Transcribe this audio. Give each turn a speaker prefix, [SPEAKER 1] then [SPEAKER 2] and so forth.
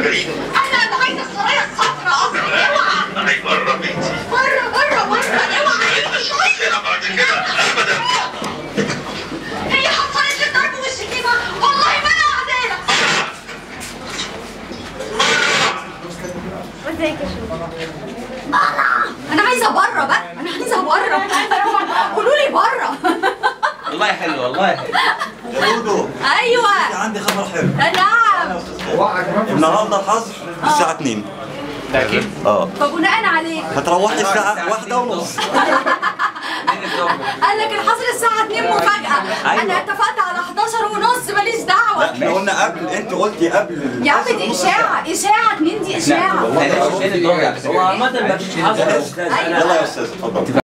[SPEAKER 1] بعيد
[SPEAKER 2] انا انا عايزه السرايا الصفراء اصلا اوعى
[SPEAKER 1] معي بره بيتي
[SPEAKER 2] بره بره بره اوعى
[SPEAKER 1] مش هنا بعد كده ابدا
[SPEAKER 2] هي حصلت لي الضرب والشتيمه والله ما انا عداله
[SPEAKER 3] ازيك يا شو
[SPEAKER 2] انا عايزه بره بقى انا عايزه بره قولوا لي بره
[SPEAKER 4] والله حلو والله حلو
[SPEAKER 5] يا دودو
[SPEAKER 2] ايوه
[SPEAKER 5] عندي خبر حلو
[SPEAKER 2] نعم
[SPEAKER 5] النهارده الحظر الساعة 2
[SPEAKER 4] ده اكيد
[SPEAKER 5] اه
[SPEAKER 2] فبناء عليه
[SPEAKER 5] هتروحي الساعة واحدة ونص
[SPEAKER 2] قال لك الحظر الساعه 2 مفاجاه
[SPEAKER 5] أيوة.
[SPEAKER 2] انا اتفقت على 11 ونص ماليش دعوه
[SPEAKER 5] لا احنا قلنا قبل انت قلتي قبل
[SPEAKER 2] يا عم دي اشاعه اشاعه 2 دي اشاعه
[SPEAKER 4] هو عامة مفيش حظر
[SPEAKER 5] يلا يا استاذ اتفضل